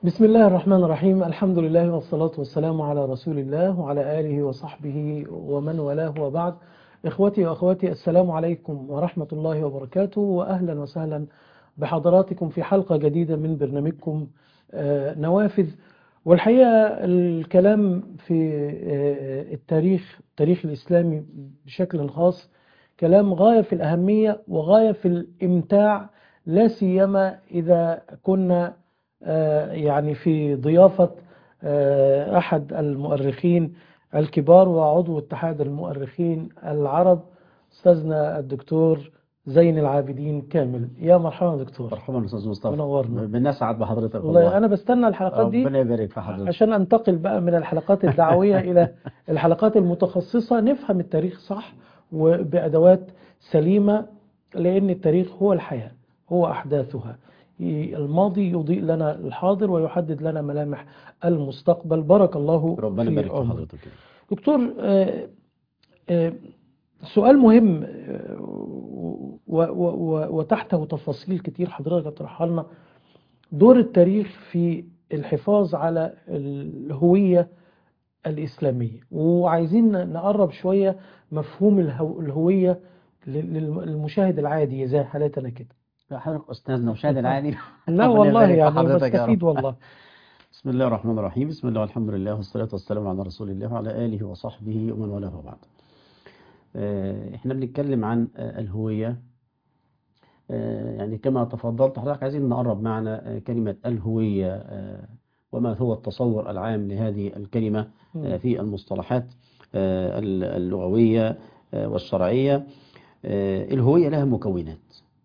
بسم الله الرحمن الرحيم الحمد لله والصلاة والسلام على رسول الله وعلى آله وصحبه ومن والاه وبعد إخوتي وأخواتي السلام عليكم ورحمة الله وبركاته وأهلا وسهلا بحضراتكم في حلقة جديدة من برنامجكم آه، نوافذ والحقيقة الكلام في آه، التاريخ التاريخ الإسلامي بشكل خاص كلام غاية في الأهمية وغاية في الإمتاع لا سيما إذا كنا آه، يعني في ضيافة آه، أحد المؤرخين الكبار وعضو اتحاد المؤرخين العرب أستاذنا الدكتور زين العابدين كامل يا مرحبا دكتور مرحبا استاذ مصطفى منورنا. بنسعد بحضرتك والله أنا بستنى الحلقات دي ربنا يبارك في حضرتك عشان أنتقل بقى من الحلقات الدعوية إلى الحلقات المتخصصة نفهم التاريخ صح وبأدوات سليمة لأن التاريخ هو الحياة هو أحداثها الماضي يضيء لنا الحاضر ويحدد لنا ملامح المستقبل بارك الله ربنا في يبارك في عمرك. حضرتك دكتور آه، آه، سؤال مهم آه، و- و- و- وتحته تفاصيل كتير حضرتك هتطرحها لنا دور التاريخ في الحفاظ على الهوية الإسلامية وعايزين نقرب شوية مفهوم الهو- الهوية لل- للمشاهد العادي زي حالتنا كده حضرتك استاذنا وشاهد العادي لا ربنا والله يبارك في يعني حضرتك يا بستفيد رب. والله بسم الله الرحمن الرحيم بسم الله والحمد لله والصلاة والسلام على رسول الله وعلى آله وصحبه ومن والاه وبعد آه، احنا بنتكلم عن آه، الهوية آه، يعني كما تفضلت حضرتك عايزين نقرب معنا آه، كلمة الهوية آه، وما هو التصور العام لهذه الكلمة آه، في المصطلحات آه، اللغوية آه، والشرعية آه، الهوية لها مكونات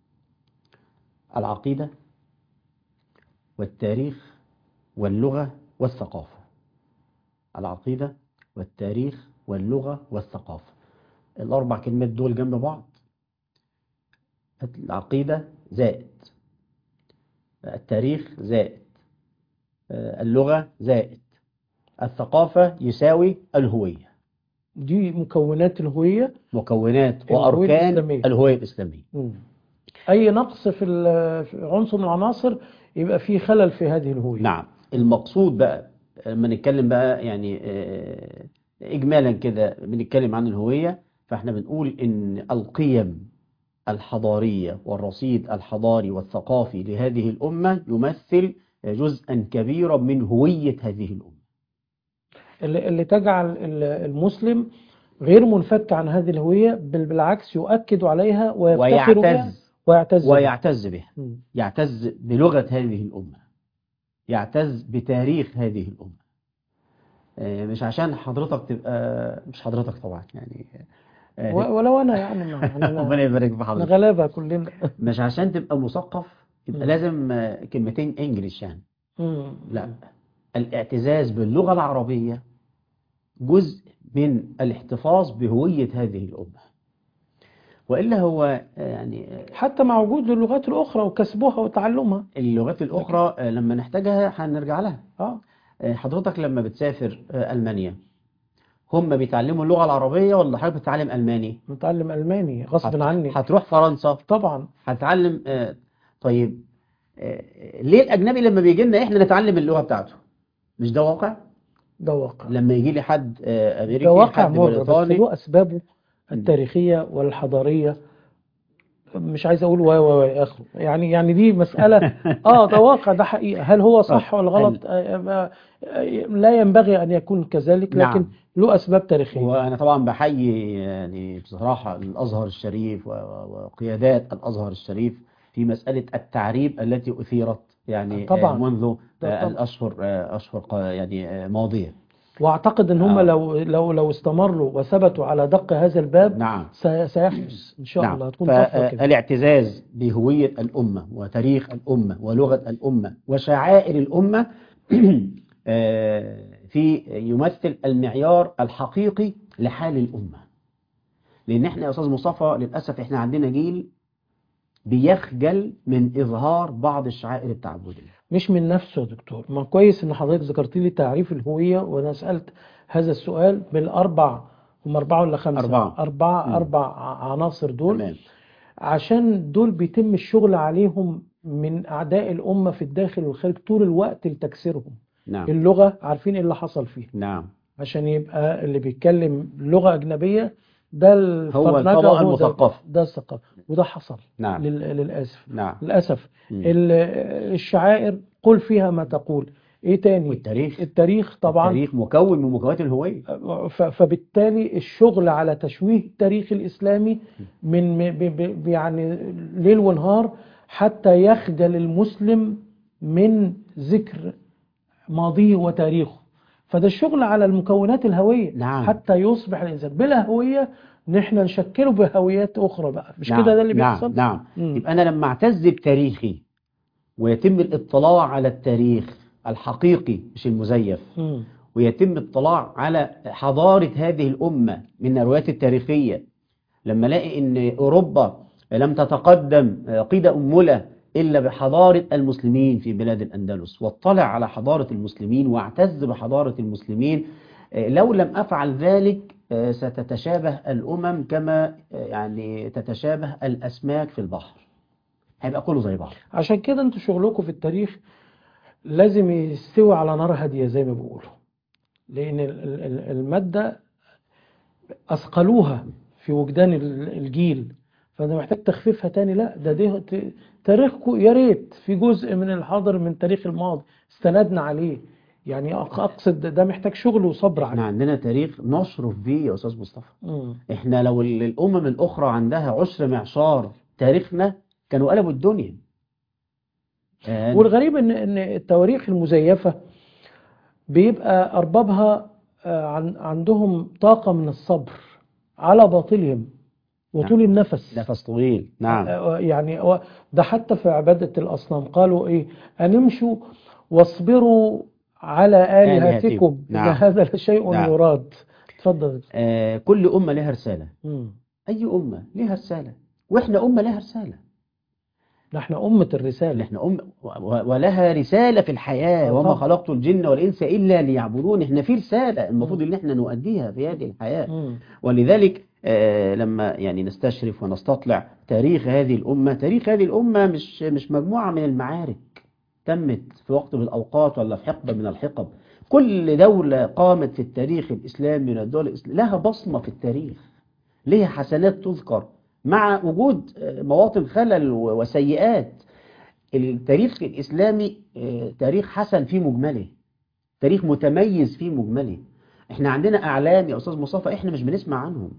العقيدة والتاريخ واللغة والثقافة العقيدة والتاريخ واللغة والثقافة الأربع كلمات دول جنب بعض العقيدة زائد التاريخ زائد آه، اللغة زائد الثقافة يساوي الهوية دي مكونات الهوية مكونات الهوية وأركان الإسلامية. الهوية الإسلامية مم. أي نقص في ال- في عنصر من العناصر يبقى فيه خلل في هذه الهوية نعم المقصود بقى لما نتكلم بقى يعني آه، إجمالا كده بنتكلم عن الهوية فاحنا بنقول إن القيم الحضارية والرصيد الحضاري والثقافي لهذه الأمة يمثل جزءا كبيرا من هوية هذه الأمة اللي, اللي تجعل ال- المسلم غير منفك عن هذه الهوية بل بالعكس يؤكد عليها ويفتخر بها ويعتز ويعتز بها. ويعتز بها مم. يعتز بلغة هذه الأمة يعتز بتاريخ هذه الأمة آه، مش عشان حضرتك تبقى مش حضرتك طبعا يعني آه، و- ولو أنا يعني ما- يعني ربنا أنا يبارك في أنا حضرتك غلابة كلنا مش عشان تبقى مثقف يبقى مم. لازم آه، كلمتين انجليش يعني مم. لا الاعتزاز باللغة العربية جزء من الاحتفاظ بهوية هذه الأمة وإلا هو آه، يعني آه، حتى مع وجود اللغات الأخرى وكسبها وتعلمها اللغات الأخرى آه، لما نحتاجها هنرجع لها اه آه، حضرتك لما بتسافر آه، ألمانيا هم بيتعلموا اللغة العربية ولا حضرتك بتتعلم ألماني؟ متعلم ألماني غصب هت- عني هتروح فرنسا طبعا هتعلم آه، طيب آه، ليه الأجنبي لما بيجي لنا إحنا نتعلم اللغة بتاعته؟ مش ده واقع؟ ده واقع لما يجي لي حد آه، أمريكي ده واقع حد مر بس بريطاني له أسبابه التاريخية والحضارية مش عايز أقول و و و إلى آخره يعني يعني دي مسألة آه ده واقع ده حقيقة هل هو صح ولا غلط آه، آه، لا ينبغي أن يكون كذلك لكن نعم. له أسباب تاريخية وأنا طبعا بحيي يعني بصراحة الأزهر الشريف و- و- وقيادات الأزهر الشريف في مسألة التعريب التي أثيرت يعني طبعا. آه، منذ ده آه، طبعا. الأشهر آه، أشهر قا- يعني آه، ماضية وأعتقد أن هم آه. لو لو لو استمروا وثبتوا على دق هذا الباب نعم سي- سيحدث إن شاء نعم الله هتكون طفرة كده فالاعتزاز بهوية الأمة وتاريخ الأمة ولغة الأمة وشعائر الأمة آه، في يمثل المعيار الحقيقي لحال الأمة لأن احنا يا أستاذ مصطفى للأسف احنا عندنا جيل بيخجل من إظهار بعض الشعائر التعبدية مش من نفسه يا دكتور ما كويس ان حضرتك ذكرت لي تعريف الهوية وانا سألت هذا السؤال بالاربع هم اربعة ولا خمسة أربعة. اربعة مم. اربع ع- عناصر دول تمام عشان دول بيتم الشغل عليهم من أعداء الأمة في الداخل والخارج طول الوقت لتكسيرهم نعم اللغة عارفين إيه اللي حصل فيه نعم عشان يبقى اللي بيتكلم لغة أجنبية ده الفرنجة الطبقة وهو ده- المثقفة. ده الثقافة وده حصل نعم لل- للأسف نعم للأسف مم. ال- الشعائر قل فيها ما تقول إيه تاني والتاريخ التاريخ طبعا التاريخ مكون من مكونات الهوية ف- فبالتالي الشغل على تشويه التاريخ الإسلامي من ب- ب- ب- يعني ليل ونهار حتى يخجل المسلم من ذكر ماضيه وتاريخه فده الشغل على المكونات الهوية نعم. حتى يصبح الإنسان بلا هوية نحن نشكله بهويات أخرى بقى مش نعم كده ده اللي نعم بيحصل نعم مم. يبقى أنا لما أعتز بتاريخي ويتم الاطلاع على التاريخ الحقيقي مش المزيف مم. ويتم الاطلاع على حضارة هذه الأمة من الروايات التاريخية لما الاقي ان اوروبا لم تتقدم قيد أملة إلا بحضارة المسلمين في بلاد الأندلس واطلع على حضارة المسلمين واعتز بحضارة المسلمين لو لم أفعل ذلك ستتشابه الأمم كما يعني تتشابه الأسماك في البحر هيبقى كله زي بعض عشان كده انتوا شغلكم في التاريخ لازم يستوي على نار هادية زي ما بيقولوا لأن ال- ال- ال- المادة أثقلوها في وجدان ال- الجيل فده محتاج تخفيفها تاني لا ده ده ت- تاريخكم يا ريت في جزء من الحاضر من تاريخ الماضي استندنا عليه يعني أق- أقصد ده محتاج شغل وصبر احنا عليه عندنا تاريخ نشرف بيه يا أستاذ مصطفى مم. احنا لو ال- الأمم الأخرى عندها عشر معشار تاريخنا كانوا قلبوا الدنيا آه، والغريب ان ان التواريخ المزيفه بيبقى اربابها آه، عن عندهم طاقه من الصبر على باطلهم وطول نعم. النفس نفس طويل نعم آه، يعني هو- ده حتى في عباده الاصنام قالوا ايه ان امشوا واصبروا على آلهتكم. الهتكم ان نعم. هذا لشيء نعم. يراد اتفضل آه، كل أمة لها رسالة مم. أي أمة لها رسالة وإحنا أمة لها رسالة نحن امه الرساله إحنا أمة و- و- ولها رسالة في الحياة آه، وما طبعا. خلقت الجن والإنس إلا ليعبدون إحنا في رسالة المفروض إن إحنا نؤديها في هذه الحياة مم. ولذلك آه، لما يعني نستشرف ونستطلع تاريخ هذه الأمة تاريخ هذه الأمة مش مش مجموعة من المعارك تمت في وقت من الأوقات ولا في حقبة من الحقب كل دولة قامت في التاريخ الإسلامي من الدول الإسلامية لها بصمة في التاريخ لها حسنات تذكر مع وجود آه، مواطن خلل و- وسيئات التاريخ الإسلامي آه، تاريخ حسن في مجمله تاريخ متميز في مجمله احنا عندنا أعلام يا أستاذ مصطفى احنا مش بنسمع عنهم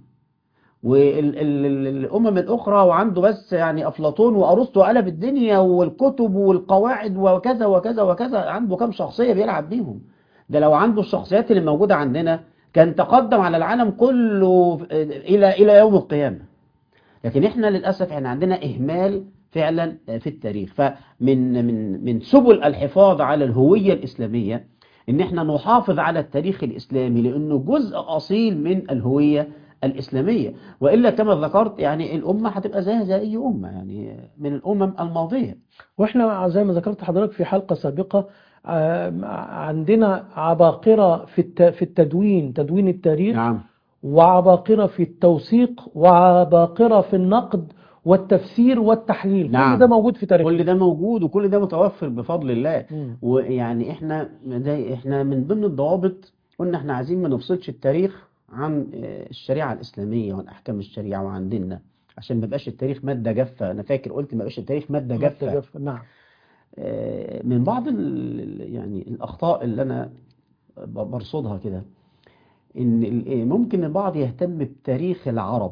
والأمم الأخرى وعنده بس يعني أفلاطون وأرسطو قلب الدنيا والكتب والقواعد وكذا وكذا وكذا عنده كم شخصية بيلعب بيهم ده لو عنده الشخصيات اللي موجودة عندنا كان تقدم على العالم كله إلى إلى يوم القيامة لكن احنا للأسف احنا عندنا إهمال فعلا في التاريخ فمن من من سبل الحفاظ على الهوية الإسلامية ان احنا نحافظ على التاريخ الإسلامي لأنه جزء أصيل من الهوية الإسلامية وإلا كما ذكرت يعني الأمة هتبقى زيها زي أي أمة يعني من الأمم الماضية واحنا زي ما ذكرت حضرتك في حلقة سابقة آه، عندنا عباقرة في الت- في التدوين تدوين التاريخ نعم وعباقرة في التوثيق وعباقرة في النقد والتفسير والتحليل نعم. كل ده موجود في تاريخنا كل ده موجود وكل ده متوفر بفضل الله مم. ويعني احنا ده احنا من ضمن الضوابط قلنا احنا عايزين ما نفصلش التاريخ عن آه، الشريعة الإسلامية وعن أحكام الشريعة وعن ديننا عشان ما يبقاش التاريخ مادة جافة أنا فاكر قلت ما يبقاش التاريخ مادة جافة جف- نعم آه، من بعض ال- يعني الأخطاء اللي أنا ب- برصدها كده إن ال- ممكن البعض يهتم بتاريخ العرب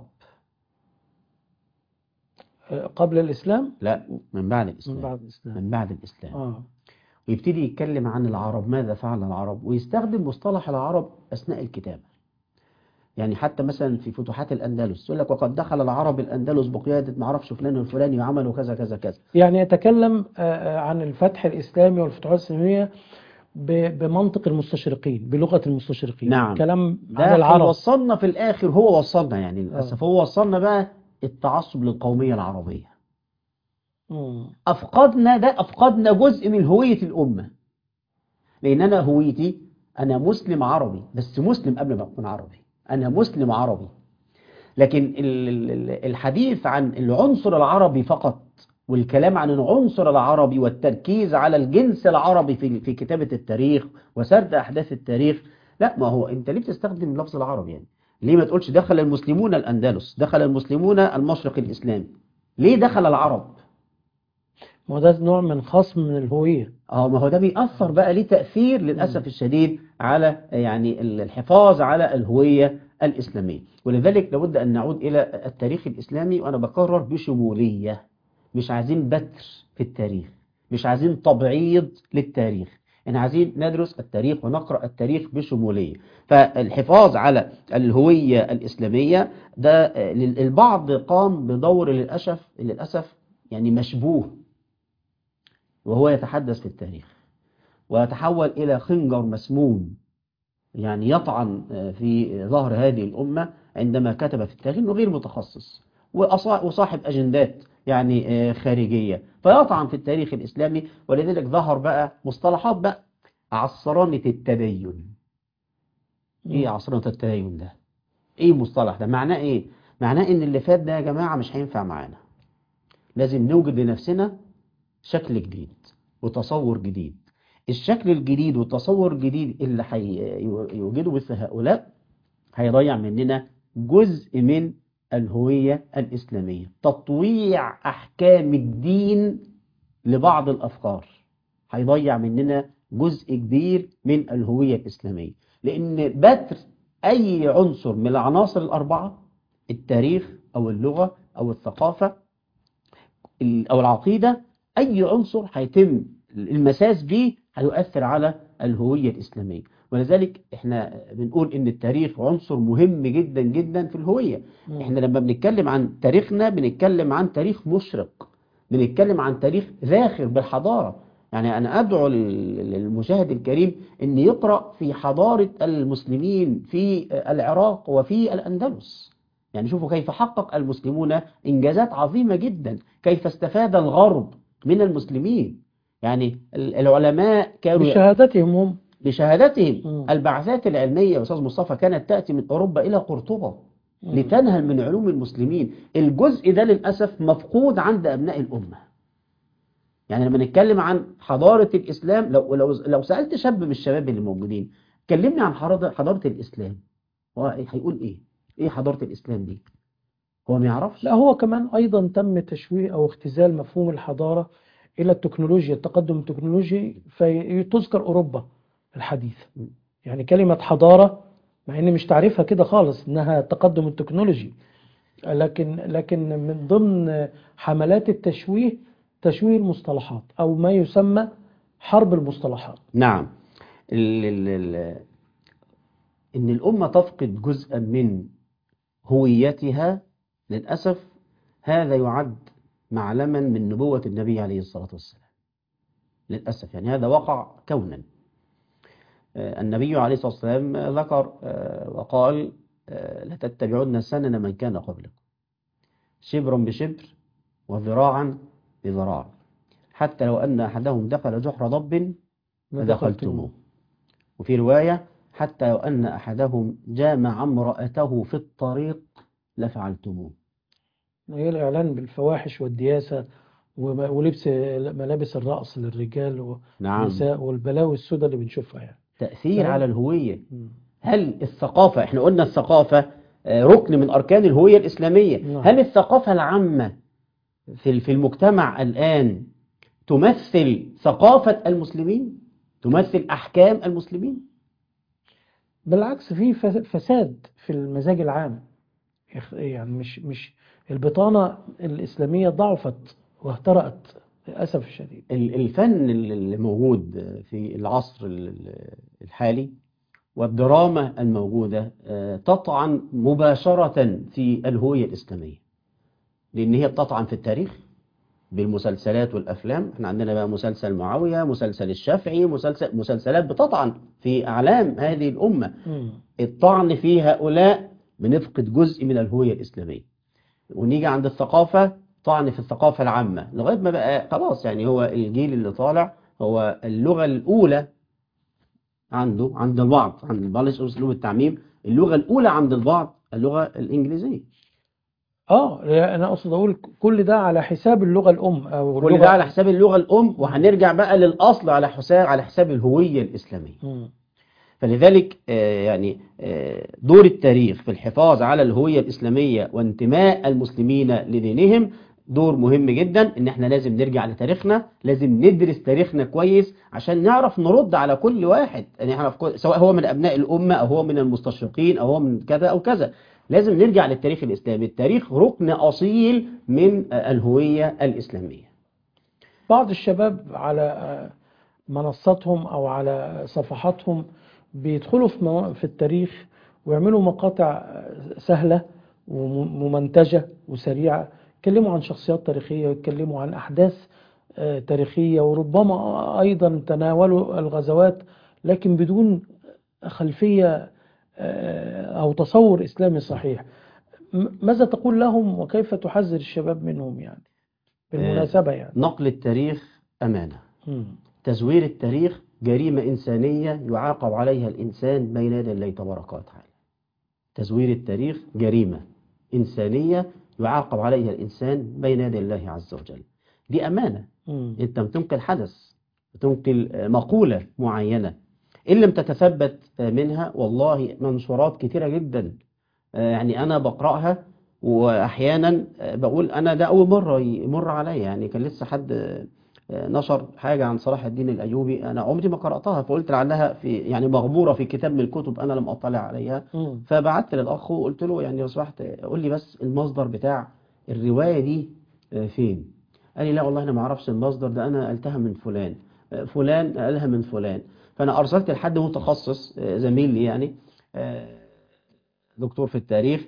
آه، قبل الإسلام لا من بعد من الإسلام بعد الإسلام من بعد الإسلام آه. ويبتدي يتكلم عن العرب ماذا فعل العرب ويستخدم مصطلح العرب أثناء الكتابة يعني حتى مثلا في فتوحات الأندلس يقول لك وقد دخل العرب الأندلس بقيادة معرفش فلان والفلاني وعملوا كذا كذا كذا يعني يتكلم آه، آه، عن الفتح الإسلامي والفتوحات الإسلامية ب- بمنطق المستشرقين بلغة المستشرقين نعم. كلام ده عن العرب وصلنا في الآخر هو وصلنا يعني للأسف هو وصلنا بقى التعصب للقومية العربية مم. أفقدنا ده أفقدنا جزء من هوية الأمة لأن أنا هويتي أنا مسلم عربي بس مسلم قبل ما أكون عربي أنا مسلم عربي لكن ال- ال- ال- الحديث عن العنصر العربي فقط والكلام عن العنصر العربي والتركيز على الجنس العربي في في كتابة التاريخ وسرد أحداث التاريخ لا ما هو أنت ليه بتستخدم اللفظ العربي يعني ليه ما تقولش دخل المسلمون الأندلس دخل المسلمون المشرق الإسلامي ليه دخل العرب ما هو ده نوع من خصم من الهوية اه ما هو ده بيأثر بقى ليه تأثير للأسف الشديد على يعني الحفاظ على الهوية الإسلامية ولذلك لابد أن نعود إلى التاريخ الإسلامي وأنا بكرر بشمولية مش عايزين بتر في التاريخ مش عايزين تبعيض للتاريخ احنا عايزين ندرس التاريخ ونقرأ التاريخ بشمولية فالحفاظ على الهوية الإسلامية ده البعض قام بدور للأسف للأسف يعني مشبوه وهو يتحدث في التاريخ ويتحول إلى خنجر مسموم يعني يطعن في ظهر هذه الأمة عندما كتب في التاريخ أنه غير متخصص وصاحب أجندات يعني خارجية فيطعن في التاريخ الإسلامي ولذلك ظهر بقى مصطلحات بقى عصرنة التدين ايه عصرنة التدين ده ايه المصطلح ده معناه ايه معناه ان اللي فات ده يا جماعة مش هينفع معانا لازم نوجد لنفسنا شكل جديد وتصور جديد الشكل الجديد والتصور الجديد اللي هيوجده مثل هؤلاء هيضيع مننا جزء من الهوية الإسلامية تطويع أحكام الدين لبعض الأفكار هيضيع مننا جزء كبير من الهوية الإسلامية لأن بتر أي عنصر من العناصر الأربعة التاريخ أو اللغة أو الثقافة أو العقيدة أي عنصر هيتم المساس به هيؤثر على الهوية الإسلامية ولذلك احنا بنقول ان التاريخ عنصر مهم جدا جدا في الهوية مم. احنا لما بنتكلم عن تاريخنا بنتكلم عن تاريخ مشرق بنتكلم عن تاريخ ذاخر بالحضارة يعني انا ادعو لل- للمشاهد الكريم ان يقرأ في حضارة المسلمين في العراق وفي الاندلس يعني شوفوا كيف حقق المسلمون انجازات عظيمة جدا كيف استفاد الغرب من المسلمين يعني ال- العلماء كانوا بشهادتهم هم بشهادتهم مم. البعثات العلمية يا أستاذ مصطفى كانت تأتي من أوروبا إلى قرطبة مم. لتنهل من علوم المسلمين الجزء ده للأسف مفقود عند أبناء الأمة يعني لما نتكلم عن حضارة الإسلام لو, لو, لو سألت شاب من الشباب اللي موجودين كلمني عن حضارة, حضارة الإسلام هو هيقول إيه؟ إيه حضارة الإسلام دي؟ هو ما يعرفش لا هو كمان أيضا تم تشويه أو اختزال مفهوم الحضارة إلى التكنولوجيا التقدم التكنولوجي فتذكر أوروبا الحديثة يعني كلمة حضارة مع إن مش تعريفها كده خالص إنها التقدم التكنولوجي لكن لكن من ضمن حملات التشويه تشويه المصطلحات أو ما يسمى حرب المصطلحات نعم ال ال ال إن الأمة تفقد جزءا من هويتها للأسف هذا يعد معلما من نبوة النبي عليه الصلاة والسلام للأسف يعني هذا وقع كونا آه، النبي عليه الصلاة والسلام ذكر آه، وقال آه، لتتبعن سنن من كان قبلكم شبرا بشبر وذراعا بذراع حتى لو أن أحدهم دخل جحر ضب لدخلتموه وفي رواية حتى لو أن أحدهم جامع امرأته في الطريق لفعلتموه هي الإعلان بالفواحش والدياسة وم- ولبس ملابس الرقص للرجال نعم والنساء والبلاوي السوداء اللي بنشوفها يعني تأثير نعم. على الهوية مم. هل الثقافة احنا قلنا الثقافة آه، ركن من أركان الهوية الإسلامية نعم. هل الثقافة العامة في في المجتمع الآن تمثل ثقافة المسلمين تمثل أحكام المسلمين بالعكس في فس- فساد في المزاج العام يخ- يعني مش مش البطانة الإسلامية ضعفت واهترأت للأسف الشديد ال- الفن اللي موجود في العصر ال- الحالي والدراما الموجودة آه، تطعن مباشرة في الهوية الإسلامية لأن هي بتطعن في التاريخ بالمسلسلات والأفلام احنا عندنا بقى مسلسل معاوية مسلسل الشافعي مسلسل مسلسلات بتطعن في أعلام هذه الأمة مم. الطعن في هؤلاء بنفقد جزء من الهوية الإسلامية ونيجي عند الثقافة طعن في الثقافة العامة لغاية ما بقى خلاص يعني هو الجيل اللي طالع هو اللغة الأولى عنده عند البعض عند معلش أسلوب التعميم اللغة الأولى عند البعض اللغة الإنجليزية اه لا، انا اقصد اقول كل ده على حساب اللغه الام او كل اللغه ده على حساب اللغة الأم وهنرجع بقى للأصل على حساب على حساب الهوية الإسلامية مم. فلذلك آه، يعني آه، دور التاريخ في الحفاظ على الهوية الإسلامية وانتماء المسلمين لدينهم دور مهم جدا ان احنا لازم نرجع لتاريخنا لازم ندرس تاريخنا كويس عشان نعرف نرد على كل واحد يعني نعرف كل- سواء هو من ابناء الامه او هو من المستشرقين او هو من كذا او كذا لازم نرجع للتاريخ الاسلامي التاريخ ركن اصيل من آه، الهويه الاسلاميه بعض الشباب على آه، منصاتهم او على صفحاتهم بيدخلوا في موا- في التاريخ ويعملوا مقاطع آه، سهله وممنتجه وسريعه يتكلموا عن شخصيات تاريخيه ويتكلموا عن احداث آه، تاريخيه وربما ايضا تناولوا الغزوات لكن بدون خلفيه آه، او تصور اسلامي صحيح م- ماذا تقول لهم وكيف تحذر الشباب منهم يعني بالمناسبه يعني نقل التاريخ امانه مم. تزوير التاريخ جريمة إنسانية يعاقب عليها الإنسان بين يدي الله تبارك وتعالى تزوير التاريخ جريمة إنسانية يعاقب عليها الإنسان بين يدي الله عز وجل دي أمانة مم. أنت بتنقل حدث بتنقل آه، مقولة معينة إن لم تتثبت آه، منها والله منشورات كتيرة جدا آه، يعني أنا بقرأها وأحيانا آه، بقول أنا ده أول مرة يمر عليا يعني كان لسه حد آه، نشر حاجة عن صلاح الدين الأيوبي أنا عمري ما قرأتها فقلت لعلها في يعني مغمورة في كتاب من الكتب أنا لم أطلع عليها مم. فبعت للأخ وقلت له يعني لو سمحت قول لي بس المصدر بتاع الرواية دي آه، فين قال لي لا والله أنا ما أعرفش المصدر ده أنا قلتها من فلان آه، فلان قالها من فلان فأنا أرسلت لحد متخصص آه، زميل لي يعني آه، دكتور في التاريخ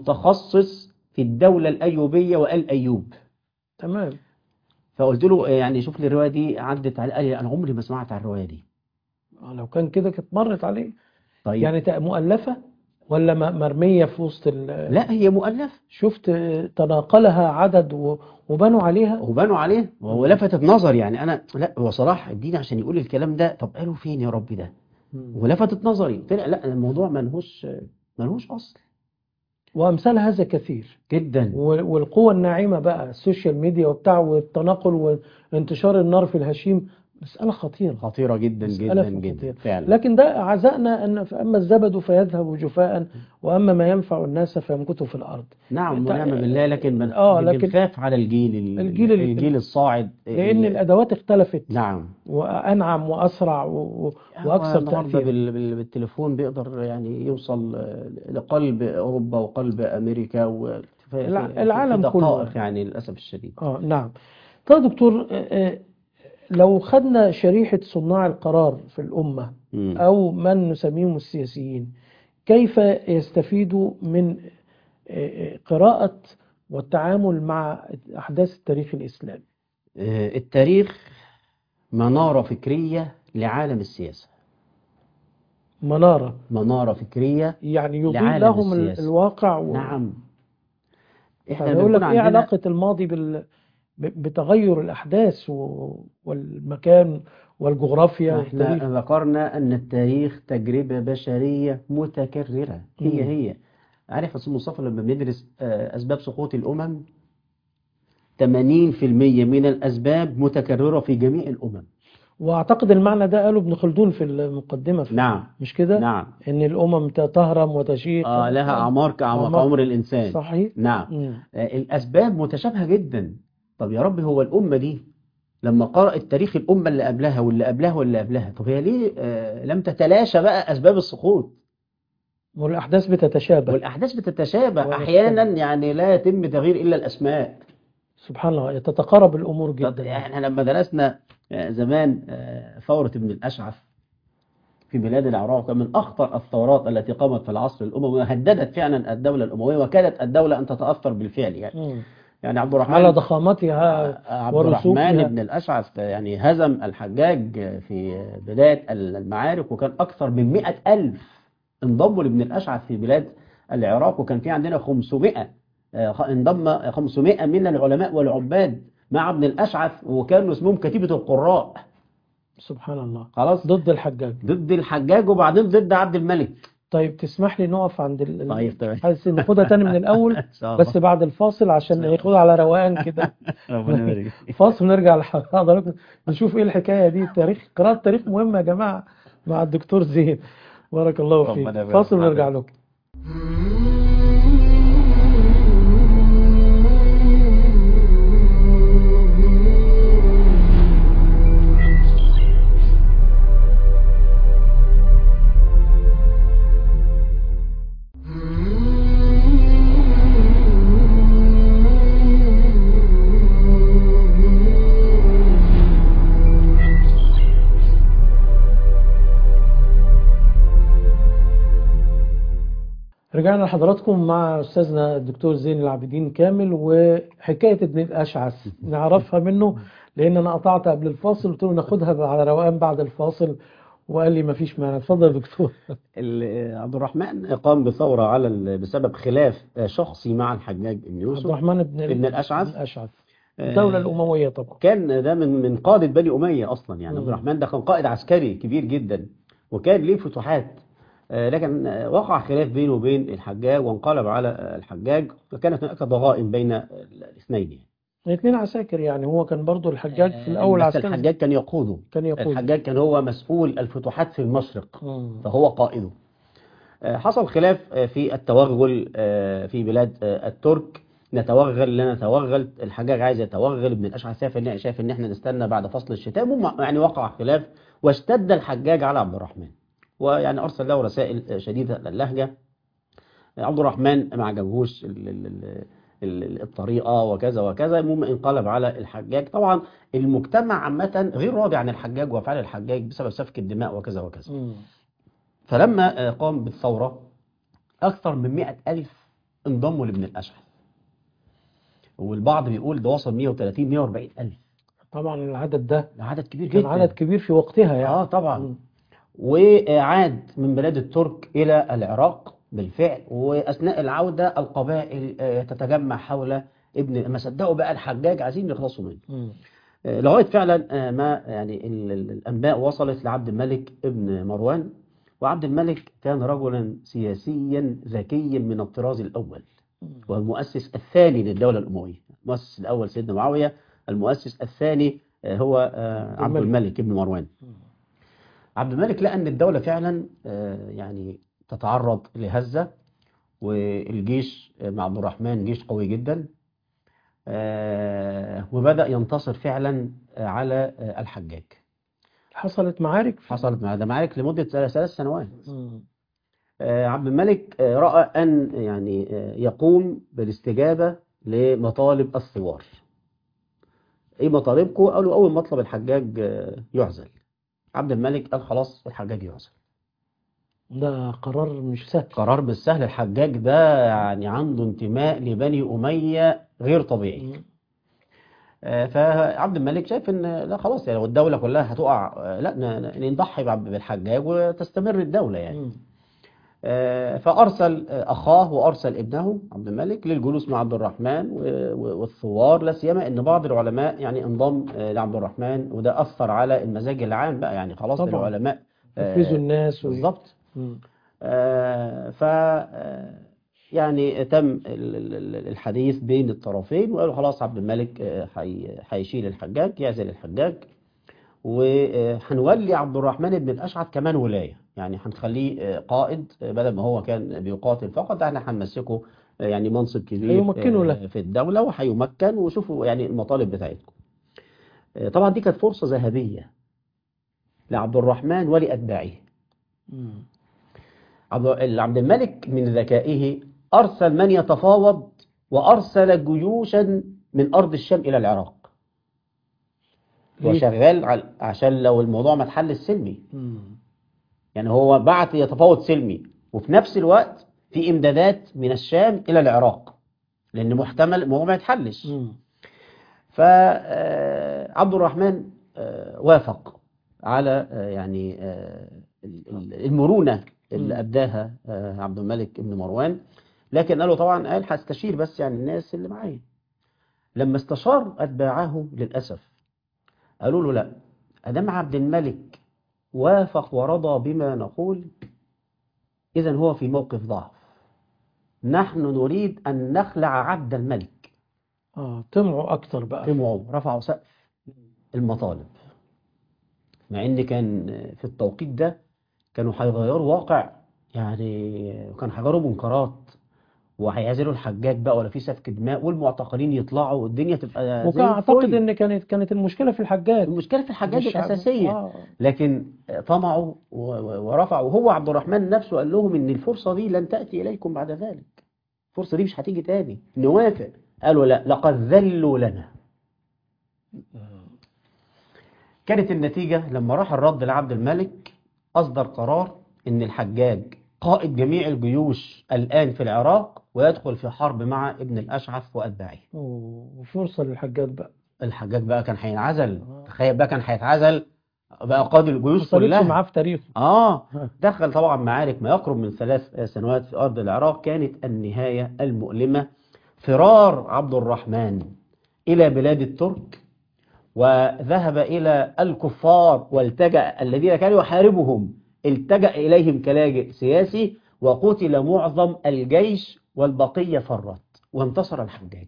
متخصص في الدولة الأيوبية وآل أيوب تمام فقلت له آه، يعني شوف لي الرواية دي عدت على قال لي أنا عمري ما سمعت عن الرواية دي آه، لو كان كده كانت مرت عليه طيب يعني تق- مؤلفة ولا م- مرمية في وسط ال- لا هي مؤلفة شفت آه، تناقلها عدد و- وبنوا عليها وبنوا عليه ولفتت نظر يعني انا لا هو صلاح الدين عشان يقول الكلام ده طب قالوا فين يا رب ده مم. ولفتت نظري طلع لا الموضوع ملهوش ملهوش اصل وأمثال هذا كثير جدا و- والقوة الناعمة بقى السوشيال ميديا وبتاع والتناقل وانتشار النار في الهشيم مسألة خطيرة خطيرة جدا مسألة جدا جدا خطيرة. فعلا لكن ده عزائنا أن فأما الزبد فيذهب جفاء وأما ما ينفع الناس فيمكث في الأرض نعم تع- ونعم بالله لكن بن- آه، لكن- بنخاف على الجيل ال- الجيل ال- الجيل الصاعد لأن ال- الأدوات اختلفت نعم وأنعم وأسرع و- و- هو وأكثر النهارده تأثيرا بال- بال- بالتليفون بيقدر يعني يوصل آه، لقلب اوروبا وقلب امريكا و في- الع- في- العالم في كله. دقائق يعني للاسف الشديد آه نعم طيب دكتور آه، آه، لو خدنا شريحة صناع القرار في الأمة مم. أو من نسميهم السياسيين كيف يستفيدوا من آه، آه، قراءة والتعامل مع أحداث التاريخ الإسلامي آه، التاريخ منارة فكرية لعالم السياسة منارة منارة فكرية يعني يضيء لعالم لهم ال- السياسة. الواقع و... نعم احنا فبيقول لك بيكون إيه عندنا علاقة الماضي بال... ب- بتغير الأحداث و... والمكان والجغرافيا احنا والتاريخ ذكرنا ان التاريخ تجربة بشرية متكررة هي مم. هي عارف يا استاذ مصطفى لما بندرس آه، اسباب سقوط الامم 80% من الاسباب متكررة في جميع الامم وأعتقد المعنى ده قاله ابن خلدون في المقدمة في نعم مش كده؟ نعم إن الأمم تهرم وتشيخ آه لها اعمار كأعمار أعمار. عمر الانسان صحيح؟ نعم مم. آه، الأسباب متشابهة جدا طب يا رب هو الأمة دي لما قرأت تاريخ الأمة اللي قبلها واللي قبلها واللي قبلها طب هي ليه آه، لم تتلاشى بقى أسباب السقوط والأحداث بتتشابه والأحداث بتتشابه ولا أحيانا يعني لا يتم تغيير إلا الأسماء سبحان الله تتقارب الأمور طب جدا احنا لما درسنا آه، زمان آه، ثورة ابن الأشعث في بلاد العراق كان من أخطر الثورات التي قامت في العصر الأموي وهددت فعلا الدولة الأموية وكادت الدولة أن تتأثر بالفعل يعني مم. يعني عبد الرحمن على ضخامتها عبد ورسوخها. الرحمن بن الأشعث يعني هزم الحجاج في بداية المعارك وكان أكثر من مئة ألف انضموا لابن الأشعث في بلاد العراق وكان في عندنا 500 آه، خ- انضم 500 من العلماء والعباد مع ابن الأشعث وكانوا اسمهم كتيبة القراء سبحان الله خلاص ضد الحجاج ضد الحجاج وبعدين ضد عبد الملك طيب تسمح لي نقف عند ال... ال- طيب تمام حاسس ناخدها تاني من الأول ان شاء الله بس بعد الفاصل عشان ياخدها على روقان كده ربنا يبارك فيك. فاصل ونرجع لحضراتكم نشوف ايه الحكاية دي التاريخ قراءة التاريخ مهمة يا جماعة مع الدكتور زين بارك الله ربنا فيك يبارك فاصل فيك. ونرجع لكم رجعنا لحضراتكم مع أستاذنا الدكتور زين العابدين كامل وحكاية ابن الأشعث نعرفها منه لأن أنا قطعت قبل الفاصل قلت له ناخدها على روقان بعد الفاصل وقال لي مفيش مانع اتفضل يا دكتور ال- عبد الرحمن قام بثورة على ال- بسبب خلاف شخصي مع الحجاج بن عبد يوسف الرحمن بن ابن الأشعث. بن الأشعث الدولة الأموية طبعا كان ده من من قادة بني أمية أصلا يعني عبد مم. الرحمن ده كان قائد عسكري كبير جدا وكان ليه فتوحات آه، لكن آه، وقع خلاف بينه وبين الحجاج وانقلب على آه، الحجاج وكانت هناك ضغائن بين الاثنين يعني. الاثنين عساكر يعني هو كان برضو الحجاج في آه، الأول بس عسكري الحجاج كان يقوده كان يقول الحجاج كان هو مسؤول الفتوحات في المشرق مم. فهو قائده آه، حصل خلاف آه، في التوغل آه، في بلاد آه، الترك نتوغل لا نتوغل الحجاج عايز يتوغل ابن الاشعث شايف ان شايف ان احنا نستنى بعد فصل الشتاء المهم يعني وقع خلاف واشتد الحجاج على عبد الرحمن ويعني ارسل له رسائل آه، شديده اللهجه عبد الرحمن ما عجبهوش ال- ال- ال- ال- الطريقه وكذا وكذا المهم انقلب على الحجاج طبعا المجتمع عامه غير راضي عن الحجاج وافعال الحجاج بسبب سفك الدماء وكذا وكذا مم. فلما آه، قام بالثورة أكثر من مئة ألف انضموا لابن الأشعث والبعض بيقول ده وصل 130 140 ألف طبعا العدد ده ده عدد كبير كان جدا عدد كبير في وقتها يعني اه طبعا مم. وعاد من بلاد الترك إلى العراق بالفعل وأثناء العودة القبائل آه، تتجمع حول ابن ما صدقوا بقى الحجاج عايزين يخلصوا منه مم. آه، لغاية فعلا آه، ما يعني ال- ال- الأنباء وصلت لعبد الملك ابن مروان وعبد الملك كان رجلا سياسيا ذكيا من الطراز الأول وهو المؤسس الثاني للدولة الأموية المؤسس الأول سيدنا معاوية المؤسس الثاني آه، هو آه، عبد الملك. الملك ابن مروان مم. عبد الملك لقى أن الدولة فعلا آه، يعني تتعرض لهزة والجيش آه، مع عبد الرحمن جيش قوي جدا آه، وبدأ ينتصر فعلا آه، على آه، الحجاج حصلت معارك في- حصلت مع ده معارك لمدة ثلاث ثلاث سنوات مم. آه، عبد الملك آه، رأى أن يعني آه، يقوم بالاستجابة لمطالب الثوار إيه مطالبكم؟ قالوا أول مطلب الحجاج آه، يعزل عبد الملك قال خلاص الحجاج يعزل ده قرار مش سهل قرار مش سهل الحجاج ده يعني عنده انتماء لبني أمية غير طبيعي مم. آه، فعبد الملك شايف ان لا خلاص يعني والدولة كلها هتقع آه، لا ن- ن- نضحي بعب- بالحجاج وتستمر الدولة يعني مم. آه، فأرسل آه، أخاه وأرسل ابنه عبد الملك للجلوس مع عبد الرحمن و- و- والثوار لا سيما إن بعض العلماء يعني انضم آه، لعبد الرحمن وده أثر على المزاج العام بقى يعني خلاص طبعا. العلماء آه، يفرزوا الناس و... بالظبط مم. آه، ف آه، يعني تم ال- ال- ال- الحديث بين الطرفين وقالوا خلاص عبد الملك آه، حي- هيشيل الحجاج يعزل الحجاج وهنولي عبد الرحمن بن الأشعث كمان ولاية يعني هنخليه آه، قائد آه، بدل ما هو كان بيقاتل فقط احنا هنمسكه آه، يعني منصب كبير هيمكنه آه، له. في الدولة وهيمكن وشوفوا يعني المطالب بتاعتكم آه، طبعا دي كانت فرصة ذهبية لعبد الرحمن ولأتباعه مم. عبد عبد الملك من ذكائه أرسل من يتفاوض وأرسل جيوشا من أرض الشام إلى العراق ليه؟ وشغال على- عشان لو الموضوع ما اتحل سلمي مم. يعني هو بعت يتفاوض سلمي وفي نفس الوقت في إمدادات من الشام إلى العراق لأن محتمل الموضوع ما يتحلش مم. فعبد الرحمن آه، وافق على آه، يعني آه، ال- ال- المرونة اللي مم. أبداها آه، عبد الملك بن مروان لكن قالوا طبعا قال هستشير بس يعني الناس اللي معايا لما استشار أتباعه للأسف قالوا له لا أدام عبد الملك وافق ورضى بما نقول إذا هو في موقف ضعف نحن نريد أن نخلع عبد الملك اه طمعوا اكتر بقى طمعوا رفعوا سقف المطالب مع ان كان في التوقيت ده كانوا هيغيروا واقع يعني كان هيغيروا منكرات وهيعزلوا الحجاج بقى ولا في سفك دماء والمعتقلين يطلعوا والدنيا تبقى زي وكان اعتقد الفل. ان كانت كانت المشكله في الحجاج المشكله في الحجاج مش عب- الاساسيه آه. لكن طمعوا و- و- ورفعوا وهو عبد الرحمن نفسه قال لهم ان الفرصه دي لن تاتي اليكم بعد ذلك الفرصه دي مش هتيجي تاني نوافق قالوا لا لقد ذلوا لنا كانت النتيجة لما راح الرد لعبد الملك أصدر قرار إن الحجاج قائد جميع الجيوش الآن في العراق ويدخل في حرب مع ابن الأشعث وأتباعه وفرصه للحجاج بقى الحجاج بقى كان هينعزل تخيل بقى كان هيتعزل بقى قائد ما الجيوش حصلتش كلها معاه في تاريخه آه ها. دخل طبعا معارك ما يقرب من ثلاث سنوات في أرض العراق كانت النهاية المؤلمة فرار عبد الرحمن إلى بلاد الترك وذهب إلى الكفار والتجأ الذين كانوا يحاربهم التجأ إليهم كلاجئ سياسي وقتل معظم الجيش والبقية فرت وانتصر الحجاج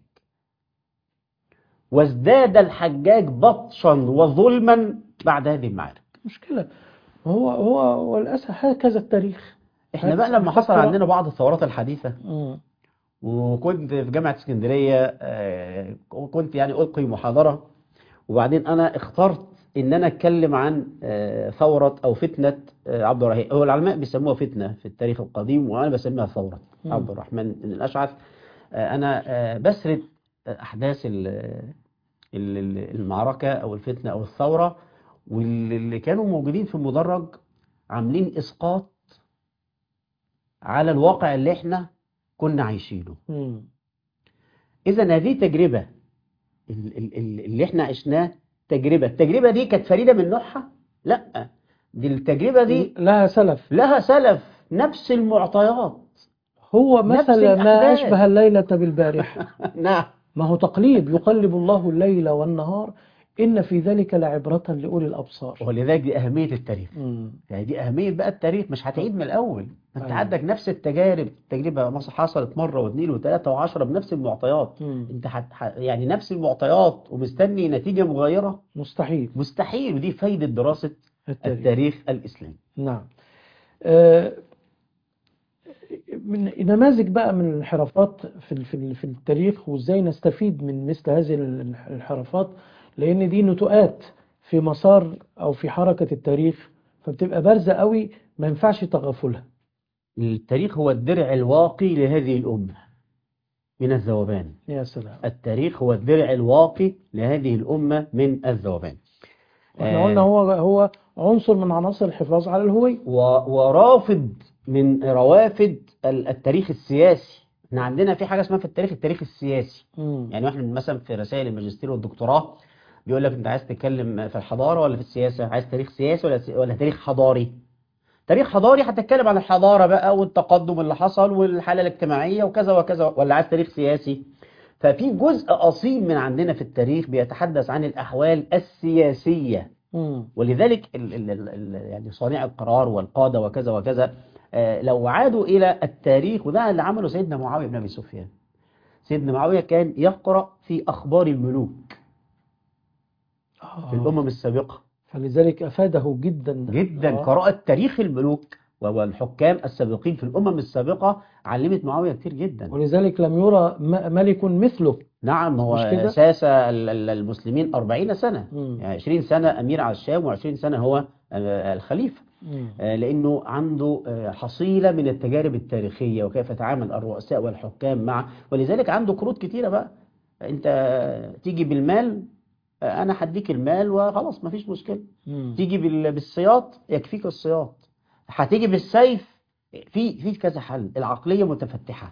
وازداد الحجاج بطشا وظلما بعد هذه المعارك مشكله هو هو وللاسف هكذا التاريخ احنا بقى لما حصل فترة- عندنا بعض الثورات الحديثة مم. وكنت في جامعة اسكندرية آه، وكنت يعني ألقي محاضرة وبعدين أنا اخترت إن أنا أتكلم عن آه، ثورة أو فتنة آه، عبد الرحيم هو العلماء بيسموها فتنة في التاريخ القديم وأنا بسميها ثورة مم. عبد الرحمن بن الأشعث آه، أنا آه، بسرد أحداث ال- ال- ال- المعركة أو الفتنة أو الثورة واللي كانوا موجودين في المدرج عاملين إسقاط على الواقع اللي احنا كنا عايشينه مم. إذا هذه تجربة ال- ال- ال- اللي احنا عشناه تجربة التجربة دي كانت فريدة من نوعها لا دي التجربة دي لها سلف لها سلف نفس المعطيات هو نفس مثل ما الأحداث. أشبه الليلة بالبارحة نعم ما هو تقليب يقلب الله الليل والنهار إن في ذلك لعبرة لأولي الأبصار ولذلك دي أهمية التاريخ مم. يعني دي أهمية بقى التاريخ مش هتعيد من الأول أنت أيوة. عندك نفس التجارب التجربة مثلا حصلت مرة واثنين وثلاثة وعشرة بنفس المعطيات مم. أنت حت... ح- يعني نفس المعطيات ومستني نتيجة مغايرة مستحيل مستحيل ودي فايدة دراسة التاريخ التاريخ الإسلامي نعم آه، من نماذج بقى من الانحرافات في ال- في ال- في التاريخ وازاي نستفيد من مثل هذه ال- الانحرافات لان دي نتوءات في مسار او في حركة التاريخ فبتبقى بارزة قوي ما ينفعش تغافلها التاريخ هو الدرع الواقي لهذه الأمة من الذوبان يا سلام التاريخ هو الدرع الواقي لهذه الأمة من الذوبان احنا آه، قلنا هو هو عنصر من عناصر الحفاظ على الهوية و- ورافض من روافد ال- التاريخ السياسي احنا عندنا في حاجة اسمها في التاريخ التاريخ السياسي مم. يعني واحنا مثلا في رسائل الماجستير والدكتوراه بيقول لك انت عايز تتكلم في الحضارة ولا في السياسة عايز تاريخ سياسي ولا ولا تاريخ حضاري تاريخ حضاري هتتكلم عن الحضارة بقى والتقدم اللي حصل والحالة الاجتماعية وكذا وكذا ولا عايز تاريخ سياسي ففي جزء أصيل من عندنا في التاريخ بيتحدث عن الأحوال السياسية مم. ولذلك ال ال ال ال يعني صانع القرار والقادة وكذا وكذا آه، لو عادوا إلى التاريخ وده اللي عمله سيدنا معاوية بن أبي سفيان سيدنا معاوية كان يقرأ في أخبار الملوك في آه. الأمم السابقة فلذلك أفاده جدا ده. جدا آه. قراءة تاريخ الملوك والحكام السابقين في الأمم السابقة علمت معاوية كتير جدا ولذلك لم يرى م- ملك مثله نعم هو مش كده؟ ساس ال- ال- المسلمين 40 سنة مم. يعني 20 سنة أمير على الشام و20 سنة هو آه، الخليفة مم. آه، لأنه عنده آه، حصيلة من التجارب التاريخية وكيف يتعامل الرؤساء والحكام مع ولذلك عنده كروت كتيرة بقى أنت تيجي بالمال آه، أنا هديك المال وخلاص مفيش مشكلة مم. تيجي بال- بالسياط يكفيك السياط هتيجي بالسيف في في كذا حل العقلية متفتحة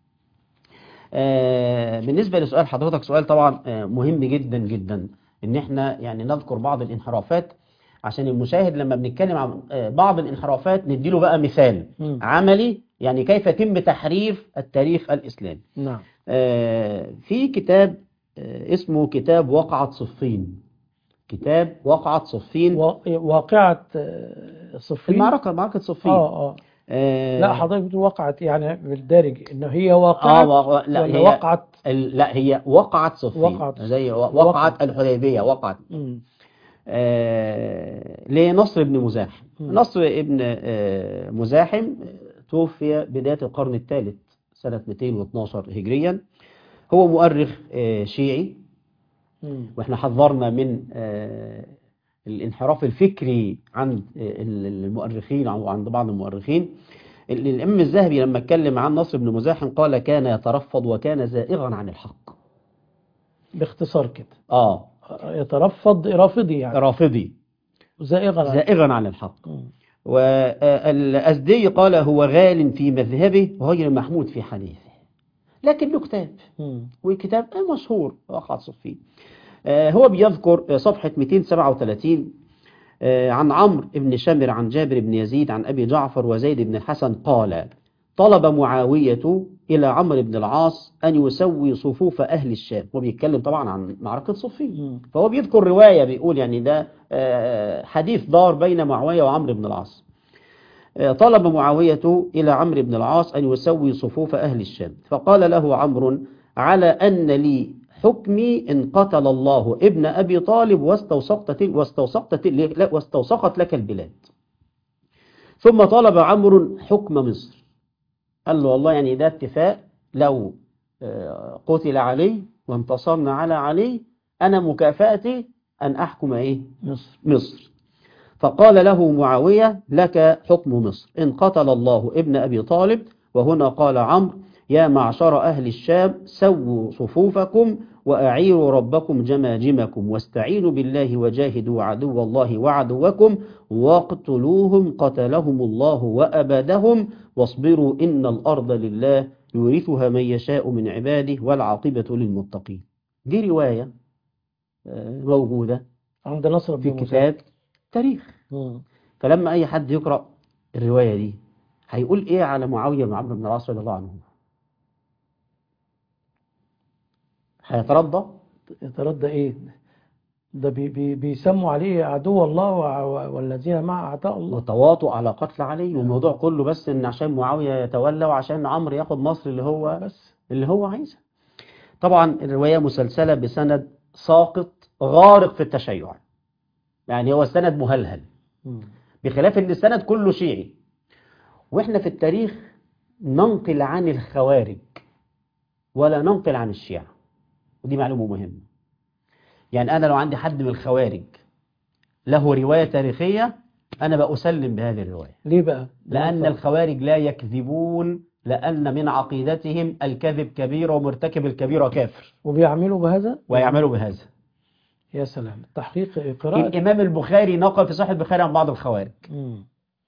آه، بالنسبة لسؤال حضرتك سؤال طبعا آه، مهم جدا جدا ان احنا يعني نذكر بعض الانحرافات عشان المشاهد لما بنتكلم عن آه، بعض الانحرافات نديله بقى مثال مم. عملي يعني كيف يتم تحريف التاريخ الإسلامي نعم آه، في كتاب آه، اسمه كتاب وقعة صفين كتاب وقعة صفين وا- واقعة آه، صفين المعركة معركة صفين اه اه آه، لا حضرتك بتقول وقعت يعني بالدارج ان هي اه واقعة وق- لا ولا هي وقعت ال- لا هي وقعت صفين وقعت. زي و- وقعت. وقعت الحديبية وقعت مم. آه، لنصر بن مزاحم مم. نصر ابن آه، مزاحم توفي بداية القرن الثالث سنة 212 هجريا هو مؤرخ آه، شيعي مم. واحنا حذرنا من آه، الانحراف الفكري عند آه، المؤرخين او عند بعض المؤرخين ال- الامام الذهبي لما اتكلم عن نصر بن مزاحم قال كان يترفض وكان زائغا عن الحق باختصار كده اه يترفض رافضي يعني رافضي زائغا عن- زائغا عن الحق مم. والأزدي قال هو غال في مذهبه غير محمود في حديثه لكن له كتاب مم. وكتاب مشهور وقعت صفين آه، هو بيذكر آه، صفحة 237 آه، عن عمرو بن شمر عن جابر بن يزيد عن أبي جعفر وزيد بن الحسن قال طلب معاوية إلى عمرو بن العاص أن يسوي صفوف أهل الشام وبيتكلم طبعا عن معركة صفين مم. فهو بيذكر رواية بيقول يعني ده آه، حديث دار بين معاوية وعمرو بن العاص آه، طلب معاوية إلى عمرو بن العاص أن يسوي صفوف أهل الشام فقال له عمرو على أن لي حكمي إن قتل الله ابن أبي طالب واستوثقت واستوثقت لا، واستوثقت لك البلاد ثم طلب عمرو حكم مصر قال له والله يعني ده اتفاق لو آه، قتل علي وانتصرنا على علي أنا مكافأتي أن أحكم إيه مصر مصر فقال له معاوية لك حكم مصر إن قتل الله ابن أبي طالب وهنا قال عمرو يا معشر أهل الشام سووا صفوفكم وأعيروا ربكم جماجمكم واستعينوا بالله وجاهدوا عدو الله وعدوكم واقتلوهم قتلهم الله وأبدهم واصبروا إن الأرض لله يورثها من يشاء من عباده والعاقبة للمتقين دي رواية آه، موجودة عند نصر في بن موسى كتاب تاريخ مم. فلما أي حد يقرأ الرواية دي هيقول إيه على معاوية بن عمرو بن العاص رضي الله عنه هيترضى يتردى ايه ده بي بي بيسموا عليه عدو الله وع- والذين مع اعداء الله وتواطؤ على قتل علي والموضوع كله بس إن عشان معاوية يتولى وعشان عمرو ياخد مصر اللي هو بس اللي هو عايزها طبعا الرواية مسلسلة بسند ساقط غارق في التشيع يعني هو سند مهلهل مم. بخلاف ان السند كله شيعي واحنا في التاريخ ننقل عن الخوارج ولا ننقل عن الشيعة ودي معلومة مهمة يعني انا لو عندي حد من الخوارج له رواية تاريخية انا بأسلم بهذه الرواية ليه بقى لأن الخوارج لا يكذبون لأن من عقيدتهم الكذب كبيرة ومرتكب الكبيرة كافر وبيعملوا بهذا ويعملوا بهذا يا سلام تحقيق قراءة الإمام البخاري نقل في صحيح البخاري عن بعض الخوارج مم.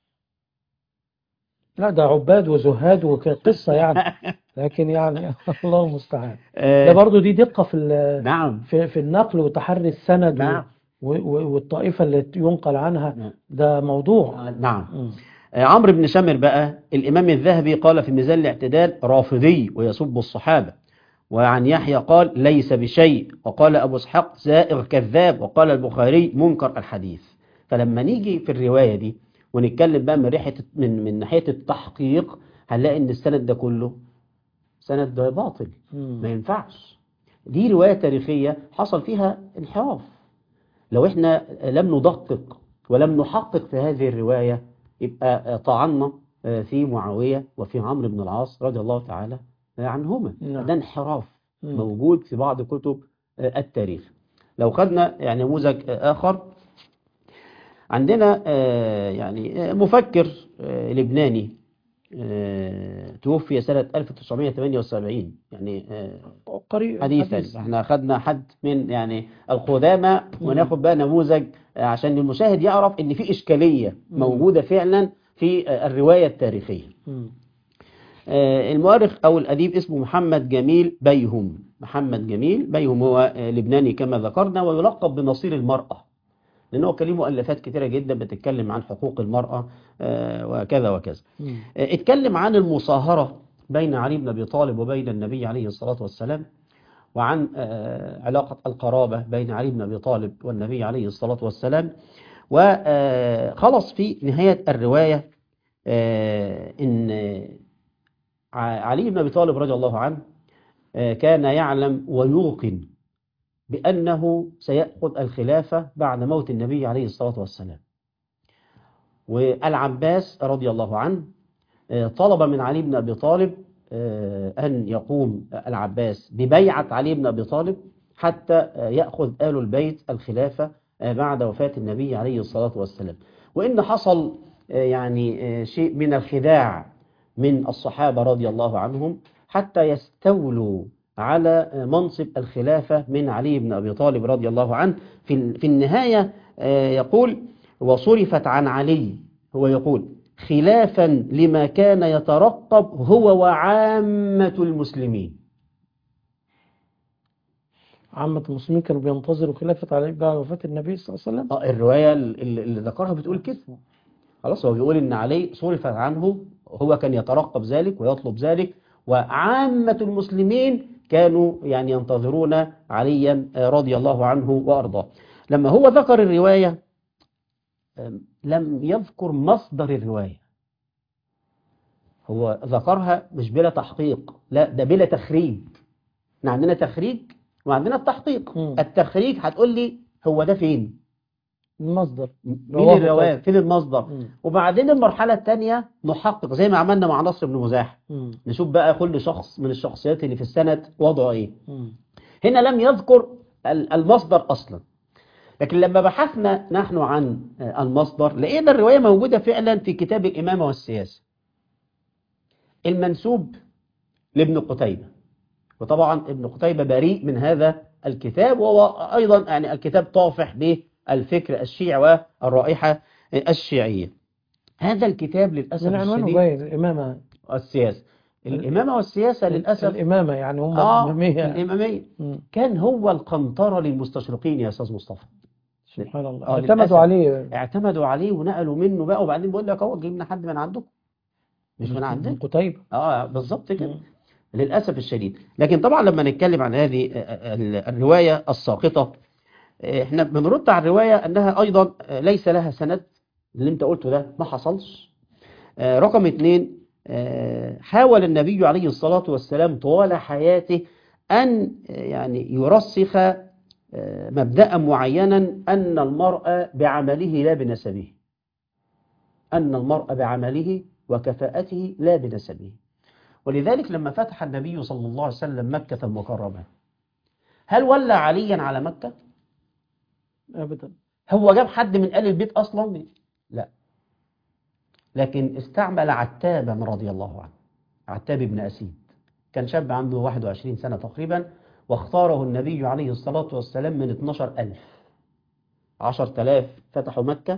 لا ده عباد وزهاد وقصة يعني لكن يعني الله المستعان آه، ده برضو دي دقة في ال- نعم في في النقل وتحري السند و- نعم و- و- والطائفة اللي ينقل عنها نعم. ده موضوع آه، نعم مم. آه، عمرو بن شمر بقى الإمام الذهبي قال في ميزان الاعتدال رافضي ويسب الصحابة وعن يحيى قال ليس بشيء وقال أبو اسحاق زائغ كذاب وقال البخاري منكر الحديث فلما نيجي في الرواية دي ونتكلم بقى من ريحة من من ناحية التحقيق هنلاقي إن السند ده كله سند ده باطل ما مم. ينفعش دي رواية تاريخية حصل فيها انحراف لو احنا لم ندقق ولم نحقق في هذه الرواية يبقى طعنا في معاوية وفي عمرو بن العاص رضي الله تعالى عنهما نعم. ده انحراف مم. موجود في بعض كتب التاريخ لو خدنا يعني نموذج آخر عندنا آه، يعني آه، مفكر آه، لبناني آه، توفي سنة 1978 يعني آه، قريب حديثا حديث. احنا خدنا حد من يعني القدامى وناخد بقى نموذج آه، عشان المشاهد يعرف ان في إشكالية مم. موجودة فعلا في آه، الرواية التاريخية مم. آه، المؤرخ أو الأديب اسمه محمد جميل بيهم محمد جميل بيهم هو آه، لبناني كما ذكرنا ويلقب بنصير المرأة لأنه كان له مؤلفات كتيرة جدا بتتكلم عن حقوق المرأة آه، وكذا وكذا مم. آه، اتكلم عن المصاهرة بين علي بن أبي طالب وبين النبي عليه الصلاة والسلام وعن آه، علاقة القرابة بين علي بن أبي طالب والنبي عليه الصلاة والسلام وخلص في نهاية الرواية آه، إن ع- علي بن أبي طالب رضي الله عنه آه، كان يعلم ويوقن بأنه سيأخذ الخلافة بعد موت النبي عليه الصلاة والسلام والعباس رضي الله عنه آه، طلب من علي بن أبي طالب آه، أن يقوم العباس ببيعة علي بن أبي طالب حتى آه، يأخذ آل البيت الخلافة آه، بعد وفاة النبي عليه الصلاة والسلام وإن حصل آه، يعني آه، شيء من الخداع من الصحابة رضي الله عنهم حتى يستولوا على آه، منصب الخلافة من علي بن أبي طالب رضي الله عنه في في النهاية آه، يقول وصرفت عن علي هو يقول خلافا لما كان يترقب هو وعامة المسلمين عامة المسلمين كانوا بينتظروا خلافة علي بعد وفاة النبي صلى الله عليه وسلم آه، الرواية اللي اللي ذكرها بتقول كده خلاص هو بيقول ان علي صرفت عنه هو كان يترقب ذلك ويطلب ذلك وعامة المسلمين كانوا يعني ينتظرون عليا آه، رضي الله عنه وأرضاه لما هو ذكر الرواية آم، لم يذكر مصدر الرواية هو ذكرها مش بلا تحقيق لا ده بلا تخريج احنا عندنا تخريج وعندنا التحقيق مم. التخريج هتقول لي هو ده فين المصدر مين رواه الرواية كذا. فين المصدر مم. وبعدين المرحلة الثانية نحقق زي ما عملنا مع نصر بن مزاح مم. نشوف بقى كل شخص من الشخصيات اللي في السند وضعه ايه مم. هنا لم يذكر ال- المصدر اصلا لكن لما بحثنا نحن عن آه، المصدر لقينا الرواية موجودة فعلا في كتاب الإمامة والسياسة المنسوب لابن قتيبة وطبعا ابن قتيبة بريء من هذا الكتاب وهو أيضا يعني الكتاب طافح بالفكر الشيعي والرائحة الشيعية هذا الكتاب للأسف من عنوانه الشديد باين الإمامة السياسة الإمامة والسياسة للأسف الإمامة يعني هم آه الإمامية الإمامية مم. كان هو القنطرة للمستشرقين يا أستاذ مصطفى سبحان الله آه، للأسف. اعتمدوا عليه اعتمدوا عليه ونقلوا منه بقى وبعدين بيقول لك اهو جبنا حد من عندكم مش من من عندنا قتيبة اه بالظبط كده مم. للأسف الشديد لكن طبعا لما نتكلم عن هذه ال- الرواية الساقطة احنا بنرد على الرواية أنها أيضا ليس لها سند اللي انت قلته ده ما حصلش آه، رقم اثنين آه، حاول النبي عليه الصلاة والسلام طوال حياته أن آه، يعني يرسخ آه، مبدأ معينا أن المرء بعمله لا بنسبه أن المرء بعمله وكفاءته لا بنسبه ولذلك لما فتح النبي صلى الله عليه وسلم مكة المكرمة هل ولى عليا على مكة؟ أبدا هو جاب حد من آل البيت أصلا؟ لا لكن استعمل عتابا رضي الله عنه عتاب بن أسيد كان شاب عنده 21 سنة تقريبا واختاره النبي عليه الصلاة والسلام من 12 ألف 10000 فتحوا مكة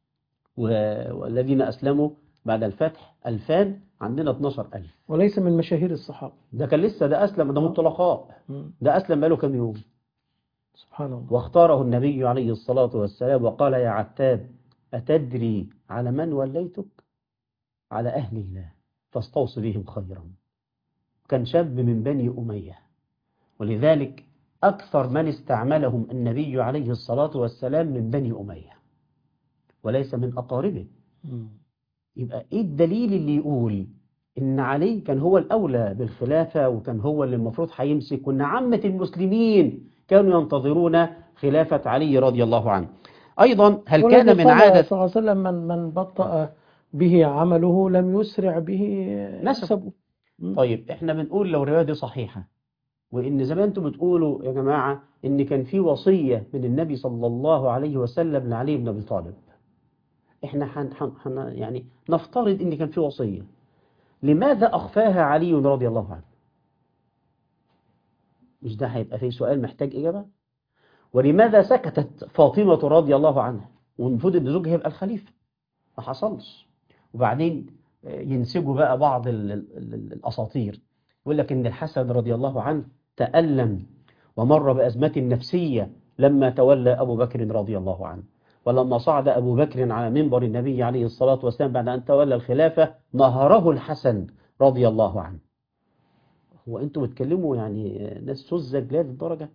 و- والذين أسلموا بعد الفتح ألفان عندنا 12 ألف وليس من مشاهير الصحابة ده كان لسه ده أسلم ده مطلقاء مم. ده أسلم بقاله كام يوم سبحان الله واختاره النبي عليه الصلاة والسلام وقال يا عتاب أتدري على من وليتك على أهل الله فاستوص بهم خيرا كان شاب من بني أمية ولذلك أكثر من استعملهم النبي عليه الصلاة والسلام من بني أمية وليس من أقاربه مم. يبقى إيه الدليل اللي يقول إن علي كان هو الأولى بالخلافة وكان هو اللي المفروض هيمسك وإن عامة المسلمين كانوا ينتظرون خلافة علي رضي الله عنه أيضا هل كان والذي من قال عادة صلى الله عليه وسلم من من بطأ به عمله لم يسرع به نسب. نسبه مم. طيب احنا بنقول لو الرواية دي صحيحة وإن زي ما انتم بتقولوا يا جماعة إن كان في وصية من النبي صلى الله عليه وسلم لعلي بن أبي طالب احنا حن حن حن يعني نفترض إن كان في وصية لماذا أخفاها علي رضي الله عنه مش ده هيبقى فيه سؤال محتاج إجابة ولماذا سكتت فاطمة رضي الله عنها والمفروض إن زوجها يبقى الخليفة ما حصلش وبعدين آه، ينسجوا بقى بعض ال- ال- ال- الأساطير يقول لك إن الحسن رضي الله عنه تألم ومر بأزمة نفسية لما تولى أبو بكر رضي الله عنه ولما صعد أبو بكر على منبر النبي عليه الصلاة والسلام بعد أن تولى الخلافة نهره الحسن رضي الله عنه هو أنتوا بتكلموا يعني ناس سذج لهذه الدرجة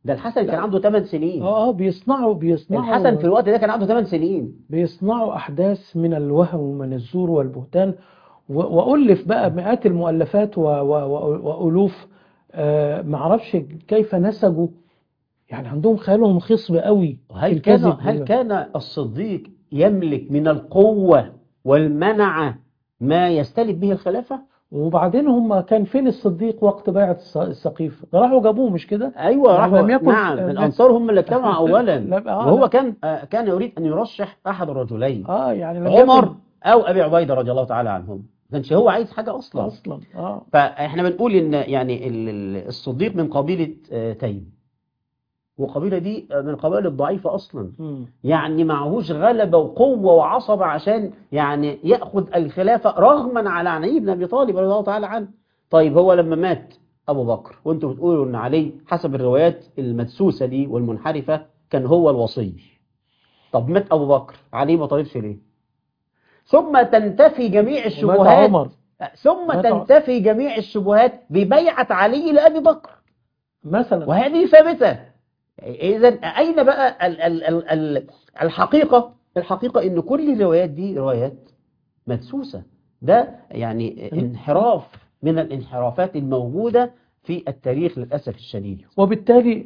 ده الحسن كان عنده 8 سنين اه اه بيصنعوا بيصنعوا الحسن في الوقت ده كان عنده 8 سنين بيصنعوا أحداث من الوهم ومن الزور والبهتان و- وألف بقى مئات المؤلفات و- و- و- وألوف آه، معرفش كيف نسجوا يعني عندهم خيالهم خصب قوي في هل كان الكذب هل كان الصديق يملك من القوة والمنعة ما يستلب به الخلافة؟ وبعدين هم كان فين الصديق وقت بيعة الس- السقيف راحوا جابوه مش كده ايوه يعني راحوا لم يكن- نعم الانصار هم اللي اجتمعوا اولا لا، آه، وهو لا. كان آه، كان يريد ان يرشح احد الرجلين اه يعني لم عمر يكن او ابي عبيده رضي الله تعالى عنهم ما كانش هو عايز حاجه اصلا اصلا اه فاحنا بنقول ان يعني ال- ال- الصديق من قبيله آه، تيم والقبيله دي آه، من القبائل الضعيفه اصلا مم. يعني معهوش غلبة وقوة وعصبة عشان يعني يأخذ الخلافة رغما على علي بن أبي طالب رضي الله تعالى عنه طيب هو لما مات أبو بكر وانتم بتقولوا أن علي حسب الروايات المدسوسة دي والمنحرفة كان هو الوصي طب مات أبو بكر علي ما طالبش ليه ثم تنتفي جميع ومات الشبهات عمر ثم مات عمر. تنتفي جميع الشبهات ببيعة علي لأبي بكر مثلا وهذه ثابتة إذا أين بقى ال ال ال ال الحقيقة الحقيقة إن كل الروايات دي روايات مدسوسة ده يعني انحراف من الانحرافات الموجودة في التاريخ للأسف الشديد وبالتالي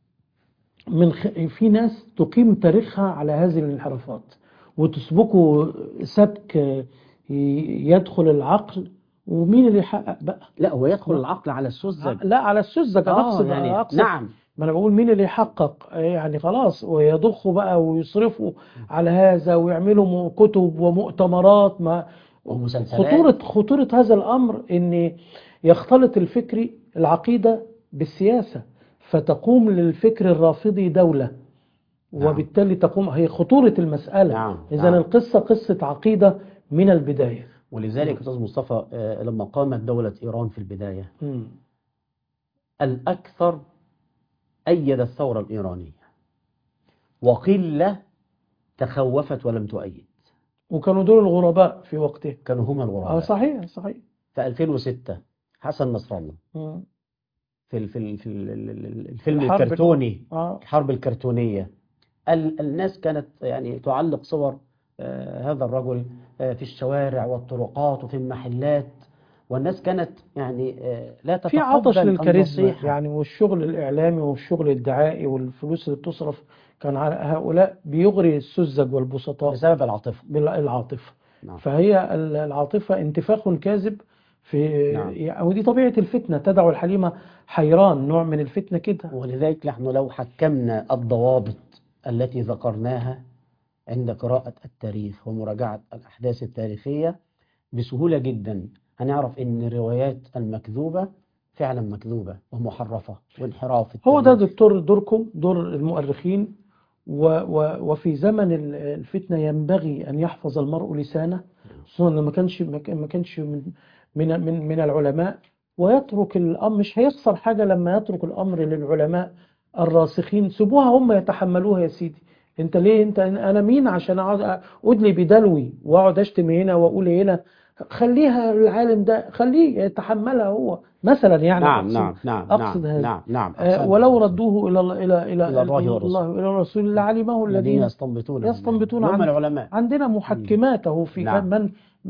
من خ... في ناس تقيم تاريخها على هذه الانحرافات وتسبقه سبك ي- يدخل العقل ومين اللي يحقق بقى لا هو يدخل العقل على السذج لا على السذج انا آه اقصد يعني اقصد نعم ما انا بقول مين اللي يحقق يعني خلاص ويضخوا بقى ويصرفوا على هذا ويعملوا م- كتب ومؤتمرات ما ومسلسلات خطورة خطورة هذا الأمر إن يختلط الفكري العقيدة بالسياسة فتقوم للفكر الرافضي دولة نعم. وبالتالي تقوم هي خطورة المسألة نعم، إذا نعم. القصة قصة عقيدة من البداية ولذلك أستاذ مصطفى آه، لما قامت دولة إيران في البداية مم. الأكثر أيد الثورة الإيرانية وقلة تخوفت ولم تؤيد وكانوا دول الغرباء في وقته كانوا هم اه الغرباء صحيح صحيح في 2006 حسن نصر الله مم. في ال- في ال- في ال- ال- ال- الفيلم الحرب ال- الكرتوني اه الحرب الكرتونية ال- الناس كانت يعني تعلق صور آه، هذا الرجل آه، في الشوارع والطرقات وفي المحلات والناس كانت يعني آه، لا في عطش تتقبل للكاريزما النصيحة يعني والشغل الإعلامي والشغل الدعائي والفلوس اللي بتصرف كان على هؤلاء بيغري السذج والبسطاء بسبب العاطفة بالعاطفة نعم. فهي ال- العاطفة انتفاخ كاذب في نعم. يعني ودي طبيعة الفتنة تدع الحليمة حيران نوع من الفتنة كده ولذلك نحن لو حكمنا الضوابط التي ذكرناها عند قراءة التاريخ ومراجعة الأحداث التاريخية بسهولة جدا هنعرف أن الروايات المكذوبة فعلا مكذوبة ومحرفة وانحراف هو ده التاريخ. دكتور دوركم دور المؤرخين و و وفي زمن ال- الفتنة ينبغي أن يحفظ المرء لسانه خصوصا لما كانش ما كان- ما كانش من من من من العلماء ويترك الأمر مش هيخسر حاجة لما يترك الأمر للعلماء الراسخين سيبوها هم يتحملوها يا سيدي انت ليه انت انا مين عشان اقعد ادلي بدلوي واقعد اشتم هنا واقول هنا خليها العالم ده خليه يتحملها هو مثلا يعني نعم أقصد- نعم نعم أقصد نعم هذا. نعم نعم آه، أحسنت. ولو ردوه الى الله الى الى إلى الله والرسول. الله الى الرسول لعلمه الذين الذين يستنبطون يستنبطون هم عن- العلماء عندنا محكماته في نعم. من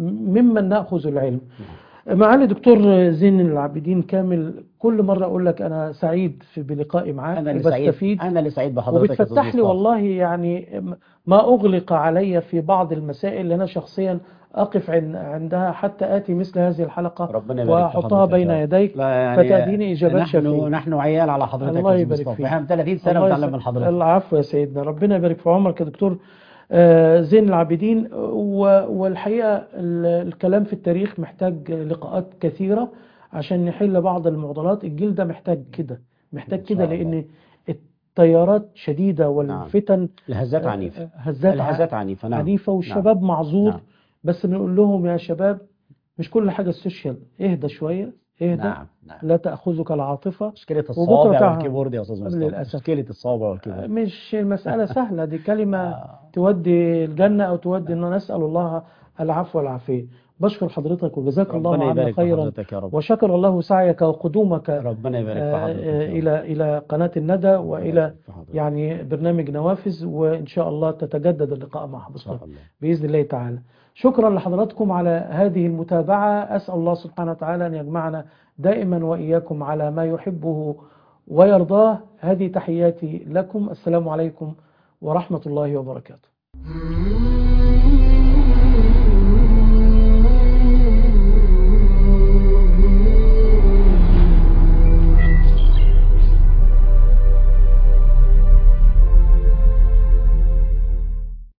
ممن ناخذ العلم معالي دكتور زين العابدين كامل كل مره اقول لك انا سعيد في بلقائي معاك أنا اللي سعيد بستفيد أنا اللي سعيد بحضرتك يا أستاذ وبتفتح لي مصطفى. والله يعني ما اغلق علي في بعض المسائل اللي انا شخصيا اقف عن- عندها حتى اتي مثل هذه الحلقه ربنا يبارك في واحطها حضرتك بين يا رب. يديك لا يعني فتأتيني إجابات شفية. نحن نحن عيال على حضرتك الله يا أستاذ يبارك مصطفى. فيك. احنا 30 سنة الله بنتعلم يسعد- من حضرتك العفو يا سيدنا ربنا يبارك في عمرك يا دكتور آه، زين العابدين و- والحقيقة ال- الكلام في التاريخ محتاج لقاءات كثيرة عشان نحل بعض المعضلات الجيل ده محتاج كده محتاج إن شاء كده الله. لأن التيارات شديدة والفتن الهزات عنيفة هزات الهزات عنيفة نعم عنيفة والشباب معذور نعم. بس بنقول لهم يا شباب مش كل حاجة السوشيال اهدى شوية اهدى نعم نعم لا تأخذك العاطفة مشكلة وبكرة الصوابع تعرف. والكيبورد يا أستاذ مصطفى للأسف. مشكلة الصوابع والكيبورد مش المسألة سهلة دي كلمة آه. تودي الجنة أو تودي إن نسأل الله العفو والعافية بشكر حضرتك وجزاك الله ربنا عنا يبارك في خيرا حضرتك يا رب وشكر الله سعيك وقدومك ربنا يبارك في آه، حضرتك آه، يا رب. إلى إلى قناة الندى وإلى يبارك في حضرتك. يعني برنامج نوافذ وإن شاء الله تتجدد اللقاء مع إن حضرتك شاء الله بإذن الله تعالى شكرا لحضراتكم على هذه المتابعة أسأل الله سبحانه وتعالى أن يجمعنا دائما وإياكم على ما يحبه ويرضاه هذه تحياتي لكم السلام عليكم ورحمة الله وبركاته